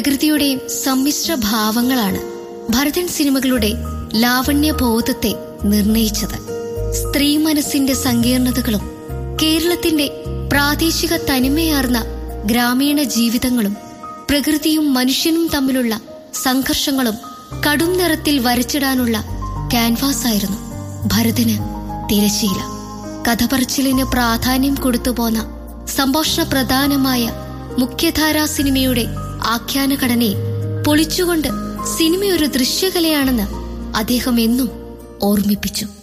പ്രകൃതിയുടെയും സമ്മിശ്ര ഭാവങ്ങളാണ് ഭരതൻ സിനിമകളുടെ ലാവണ്യബോധത്തെ നിർണയിച്ചത് സ്ത്രീ മനസ്സിന്റെ സങ്കീർണതകളും കേരളത്തിന്റെ പ്രാദേശിക തനിമയാർന്ന ഗ്രാമീണ ജീവിതങ്ങളും പ്രകൃതിയും മനുഷ്യനും തമ്മിലുള്ള സംഘർഷങ്ങളും കടും നിറത്തിൽ വരച്ചിടാനുള്ള ക്യാൻവാസായിരുന്നു ഭരതന് തിരശീല കഥ പറച്ചിലിന് പ്രാധാന്യം കൊടുത്തുപോന്ന സംഭാഷണ പ്രധാനമായ മുഖ്യധാരാ സിനിമയുടെ ആഖ്യാന ഘടനയെ പൊളിച്ചുകൊണ്ട് സിനിമയൊരു ദൃശ്യകലയാണെന്ന് അദ്ദേഹം എന്നും ഓർമ്മിപ്പിച്ചു